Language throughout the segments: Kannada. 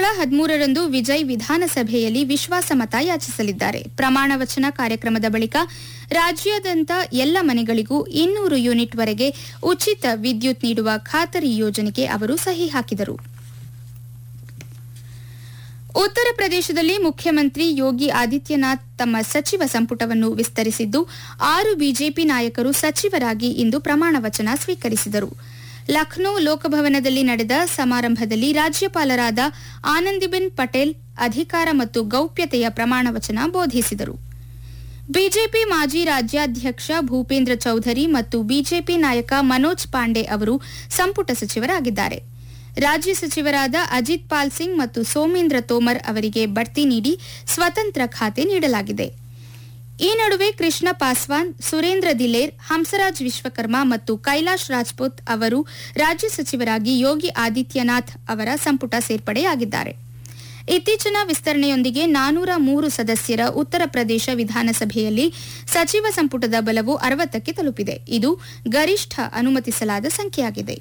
ಹದಿಮೂರರಂದು ವಿಜಯ್ ವಿಧಾನಸಭೆಯಲ್ಲಿ ವಿಶ್ವಾಸಮತ ಯಾಚಿಸಲಿದ್ದಾರೆ ಪ್ರಮಾಣ ವಚನ ಕಾರ್ಯಕ್ರಮದ ಬಳಿಕ ರಾಜ್ಯಾದ್ಯಂತ ಎಲ್ಲ ಮನೆಗಳಿಗೂ ಇನ್ನೂರು ಯೂನಿಟ್ವರೆಗೆ ಉಚಿತ ವಿದ್ಯುತ್ ನೀಡುವ ಖಾತರಿ ಯೋಜನೆಗೆ ಅವರು ಸಹಿ ಹಾಕಿದರು ಉತ್ತರ ಪ್ರದೇಶದಲ್ಲಿ ಮುಖ್ಯಮಂತ್ರಿ ಯೋಗಿ ಆದಿತ್ಯನಾಥ್ ತಮ್ಮ ಸಚಿವ ಸಂಪುಟವನ್ನು ವಿಸ್ತರಿಸಿದ್ದು ಆರು ಬಿಜೆಪಿ ನಾಯಕರು ಸಚಿವರಾಗಿ ಇಂದು ಪ್ರಮಾಣ ವಚನ ಸ್ವೀಕರಿಸಿದರು ಲಖನೌ ಲೋಕಭವನದಲ್ಲಿ ನಡೆದ ಸಮಾರಂಭದಲ್ಲಿ ರಾಜ್ಯಪಾಲರಾದ ಆನಂದಿಬೆನ್ ಪಟೇಲ್ ಅಧಿಕಾರ ಮತ್ತು ಗೌಪ್ಯತೆಯ ಪ್ರಮಾಣ ವಚನ ಬೋಧಿಸಿದರು ಬಿಜೆಪಿ ಮಾಜಿ ರಾಜ್ಯಾಧ್ಯಕ್ಷ ಭೂಪೇಂದ್ರ ಚೌಧರಿ ಮತ್ತು ಬಿಜೆಪಿ ನಾಯಕ ಮನೋಜ್ ಪಾಂಡೆ ಅವರು ಸಂಪುಟ ಸಚಿವರಾಗಿದ್ದಾರೆ ರಾಜ್ಯ ಸಚಿವರಾದ ಅಜಿತ್ ಪಾಲ್ ಸಿಂಗ್ ಮತ್ತು ಸೋಮೇಂದ್ರ ತೋಮರ್ ಅವರಿಗೆ ಬಡ್ತಿ ನೀಡಿ ಸ್ವತಂತ್ರ ಖಾತೆ ನೀಡಲಾಗಿದೆ ಈ ನಡುವೆ ಕೃಷ್ಣ ಪಾಸ್ವಾನ್ ಸುರೇಂದ್ರ ದಿಲೇರ್ ಹಂಸರಾಜ್ ವಿಶ್ವಕರ್ಮ ಮತ್ತು ಕೈಲಾಶ್ ರಾಜ್ಪೂತ್ ಅವರು ರಾಜ್ಯ ಸಚಿವರಾಗಿ ಯೋಗಿ ಆದಿತ್ಯನಾಥ್ ಅವರ ಸಂಪುಟ ಸೇರ್ಪಡೆಯಾಗಿದ್ದಾರೆ ಇತ್ತೀಚಿನ ವಿಸ್ತರಣೆಯೊಂದಿಗೆ ನಾನೂರ ಮೂರು ಸದಸ್ಯರ ಉತ್ತರ ಪ್ರದೇಶ ವಿಧಾನಸಭೆಯಲ್ಲಿ ಸಚಿವ ಸಂಪುಟದ ಬಲವು ಅರವತ್ತಕ್ಕೆ ತಲುಪಿದೆ ಇದು ಗರಿಷ್ಠ ಅನುಮತಿಸಲಾದ ಸಂಖ್ಯೆಯಾಗಿದೆ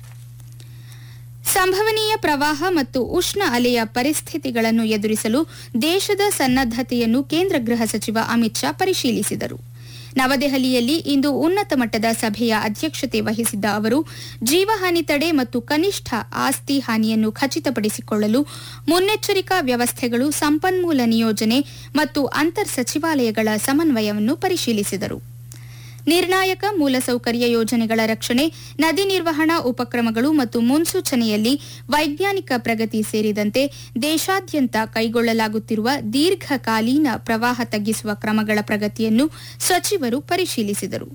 ಸಂಭವನೀಯ ಪ್ರವಾಹ ಮತ್ತು ಉಷ್ಣ ಅಲೆಯ ಪರಿಸ್ಥಿತಿಗಳನ್ನು ಎದುರಿಸಲು ದೇಶದ ಸನ್ನದ್ದತೆಯನ್ನು ಕೇಂದ್ರ ಗೃಹ ಸಚಿವ ಅಮಿತ್ ಶಾ ಪರಿಶೀಲಿಸಿದರು ನವದೆಹಲಿಯಲ್ಲಿ ಇಂದು ಉನ್ನತ ಮಟ್ಟದ ಸಭೆಯ ಅಧ್ಯಕ್ಷತೆ ವಹಿಸಿದ್ದ ಅವರು ಜೀವಹಾನಿ ತಡೆ ಮತ್ತು ಕನಿಷ್ಠ ಆಸ್ತಿ ಹಾನಿಯನ್ನು ಖಚಿತಪಡಿಸಿಕೊಳ್ಳಲು ಮುನ್ನೆಚ್ಚರಿಕಾ ವ್ಯವಸ್ಥೆಗಳು ಸಂಪನ್ಮೂಲ ನಿಯೋಜನೆ ಮತ್ತು ಅಂತರ್ ಸಚಿವಾಲಯಗಳ ಸಮನ್ವಯವನ್ನು ಪರಿಶೀಲಿಸಿದರು ನಿರ್ಣಾಯಕ ಮೂಲಸೌಕರ್ಯ ಯೋಜನೆಗಳ ರಕ್ಷಣೆ ನದಿ ನಿರ್ವಹಣಾ ಉಪಕ್ರಮಗಳು ಮತ್ತು ಮುನ್ಸೂಚನೆಯಲ್ಲಿ ವೈಜ್ಞಾನಿಕ ಪ್ರಗತಿ ಸೇರಿದಂತೆ ದೇಶಾದ್ಯಂತ ಕೈಗೊಳ್ಳಲಾಗುತ್ತಿರುವ ದೀರ್ಘಕಾಲೀನ ಪ್ರವಾಹ ತಗ್ಗಿಸುವ ಕ್ರಮಗಳ ಪ್ರಗತಿಯನ್ನು ಸಚಿವರು ಪರಿಶೀಲಿಸಿದರು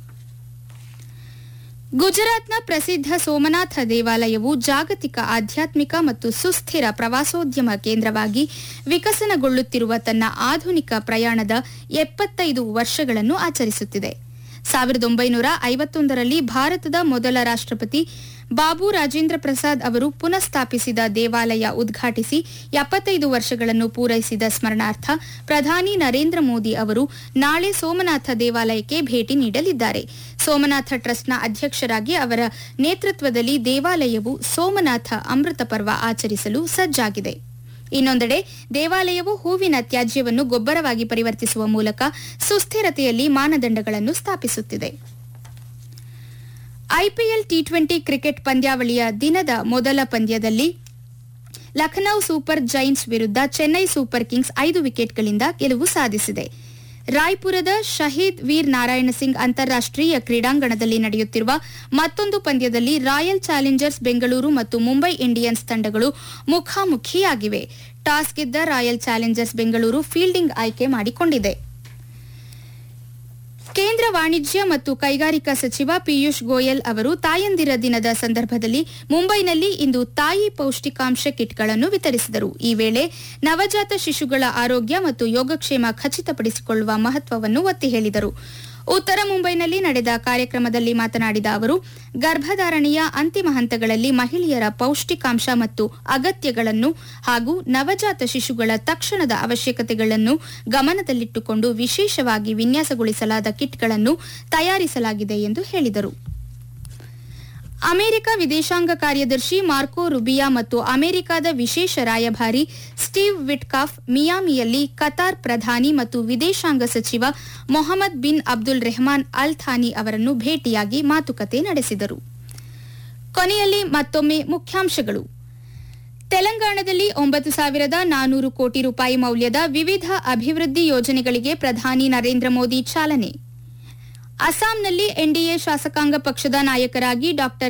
ಗುಜರಾತ್ನ ಪ್ರಸಿದ್ಧ ಸೋಮನಾಥ ದೇವಾಲಯವು ಜಾಗತಿಕ ಆಧ್ಯಾತ್ಮಿಕ ಮತ್ತು ಸುಸ್ಥಿರ ಪ್ರವಾಸೋದ್ಯಮ ಕೇಂದ್ರವಾಗಿ ವಿಕಸನಗೊಳ್ಳುತ್ತಿರುವ ತನ್ನ ಆಧುನಿಕ ಪ್ರಯಾಣದ ಎಪ್ಪತ್ತೈದು ವರ್ಷಗಳನ್ನು ಆಚರಿಸುತ್ತಿದೆ ಸಾವಿರದ ಒಂಬೈನೂರ ಐವತ್ತೊಂದರಲ್ಲಿ ಭಾರತದ ಮೊದಲ ರಾಷ್ಟ್ರಪತಿ ಬಾಬು ರಾಜೇಂದ್ರ ಪ್ರಸಾದ್ ಅವರು ಪುನಃಸ್ಥಾಪಿಸಿದ ದೇವಾಲಯ ಉದ್ಘಾಟಿಸಿ ಎಪ್ಪತ್ತೈದು ವರ್ಷಗಳನ್ನು ಪೂರೈಸಿದ ಸ್ಮರಣಾರ್ಥ ಪ್ರಧಾನಿ ನರೇಂದ್ರ ಮೋದಿ ಅವರು ನಾಳೆ ಸೋಮನಾಥ ದೇವಾಲಯಕ್ಕೆ ಭೇಟಿ ನೀಡಲಿದ್ದಾರೆ ಸೋಮನಾಥ ಟ್ರಸ್ಟ್ನ ಅಧ್ಯಕ್ಷರಾಗಿ ಅವರ ನೇತೃತ್ವದಲ್ಲಿ ದೇವಾಲಯವು ಸೋಮನಾಥ ಅಮೃತ ಪರ್ವ ಆಚರಿಸಲು ಸಜ್ಜಾಗಿದೆ ಇನ್ನೊಂದೆಡೆ ದೇವಾಲಯವು ಹೂವಿನ ತ್ಯಾಜ್ಯವನ್ನು ಗೊಬ್ಬರವಾಗಿ ಪರಿವರ್ತಿಸುವ ಮೂಲಕ ಸುಸ್ಥಿರತೆಯಲ್ಲಿ ಮಾನದಂಡಗಳನ್ನು ಸ್ಥಾಪಿಸುತ್ತಿದೆ ಐಪಿಎಲ್ ಟಿ ಟ್ವೆಂಟಿ ಕ್ರಿಕೆಟ್ ಪಂದ್ಯಾವಳಿಯ ದಿನದ ಮೊದಲ ಪಂದ್ಯದಲ್ಲಿ ಲಖನೌ ಸೂಪರ್ ಜೈಂಟ್ಸ್ ವಿರುದ್ಧ ಚೆನ್ನೈ ಸೂಪರ್ ಕಿಂಗ್ಸ್ ಐದು ವಿಕೆಟ್ಗಳಿಂದ ಗೆಲುವು ಸಾಧಿಸಿದೆ ರಾಯ್ಪುರದ ಶಹೀದ್ ವೀರ್ ನಾರಾಯಣ ಸಿಂಗ್ ಅಂತಾರಾಷ್ಟೀಯ ಕ್ರೀಡಾಂಗಣದಲ್ಲಿ ನಡೆಯುತ್ತಿರುವ ಮತ್ತೊಂದು ಪಂದ್ಯದಲ್ಲಿ ರಾಯಲ್ ಚಾಲೆಂಜರ್ಸ್ ಬೆಂಗಳೂರು ಮತ್ತು ಮುಂಬೈ ಇಂಡಿಯನ್ಸ್ ತಂಡಗಳು ಮುಖಾಮುಖಿಯಾಗಿವೆ ಟಾಸ್ ಗೆದ್ದ ರಾಯಲ್ ಚಾಲೆಂಜರ್ಸ್ ಬೆಂಗಳೂರು ಫೀಲ್ಡಿಂಗ್ ಆಯ್ಕೆ ಮಾಡಿಕೊಂಡಿದೆ ಕೇಂದ್ರ ವಾಣಿಜ್ಯ ಮತ್ತು ಕೈಗಾರಿಕಾ ಸಚಿವ ಪಿಯೂಷ್ ಗೋಯಲ್ ಅವರು ತಾಯಂದಿರ ದಿನದ ಸಂದರ್ಭದಲ್ಲಿ ಮುಂಬೈನಲ್ಲಿ ಇಂದು ತಾಯಿ ಪೌಷ್ಟಿಕಾಂಶ ಕಿಟ್ಗಳನ್ನು ವಿತರಿಸಿದರು ಈ ವೇಳೆ ನವಜಾತ ಶಿಶುಗಳ ಆರೋಗ್ಯ ಮತ್ತು ಯೋಗಕ್ಷೇಮ ಖಚಿತಪಡಿಸಿಕೊಳ್ಳುವ ಮಹತ್ವವನ್ನು ಒತ್ತಿ ಹೇಳಿದರು ಉತ್ತರ ಮುಂಬೈನಲ್ಲಿ ನಡೆದ ಕಾರ್ಯಕ್ರಮದಲ್ಲಿ ಮಾತನಾಡಿದ ಅವರು ಗರ್ಭಧಾರಣೆಯ ಅಂತಿಮ ಹಂತಗಳಲ್ಲಿ ಮಹಿಳೆಯರ ಪೌಷ್ಟಿಕಾಂಶ ಮತ್ತು ಅಗತ್ಯಗಳನ್ನು ಹಾಗೂ ನವಜಾತ ಶಿಶುಗಳ ತಕ್ಷಣದ ಅವಶ್ಯಕತೆಗಳನ್ನು ಗಮನದಲ್ಲಿಟ್ಟುಕೊಂಡು ವಿಶೇಷವಾಗಿ ವಿನ್ಯಾಸಗೊಳಿಸಲಾದ ಕಿಟ್ಗಳನ್ನು ತಯಾರಿಸಲಾಗಿದೆ ಎಂದು ಹೇಳಿದರು ಅಮೆರಿಕ ವಿದೇಶಾಂಗ ಕಾರ್ಯದರ್ಶಿ ಮಾರ್ಕೋ ರುಬಿಯಾ ಮತ್ತು ಅಮೆರಿಕದ ವಿಶೇಷ ರಾಯಭಾರಿ ಸ್ಟೀವ್ ವಿಟ್ಕಾಫ್ ಮಿಯಾಮಿಯಲ್ಲಿ ಕತಾರ್ ಪ್ರಧಾನಿ ಮತ್ತು ವಿದೇಶಾಂಗ ಸಚಿವ Mohammed bin Abdul Rahman Al Thani ಅವರನ್ನು ಭೇಟಿಯಾಗಿ ಮಾತುಕತೆ ನಡೆಸಿದರು ಕೊನೆಯಲ್ಲಿ ಮತ್ತೊಮ್ಮೆ ಮುಖ್ಯಾಂಶಗಳು ತೆಲಂಗಾಣದಲ್ಲಿ ಒಂಬತ್ತು ಸಾವಿರದ ನಾನೂರು ಕೋಟಿ ರೂಪಾಯಿ ಮೌಲ್ಯದ ವಿವಿಧ ಅಭಿವೃದ್ಧಿ ಯೋಜನೆಗಳಿಗೆ ಪ್ರಧಾನಿ ನರೇಂದ್ರ ಮೋದಿ ಚಾಲನೆ ಅಸ್ಸಾಂನಲ್ಲಿ ಎನ್ಡಿಎ ಶಾಸಕಾಂಗ ಪಕ್ಷದ ನಾಯಕರಾಗಿ ಡಾ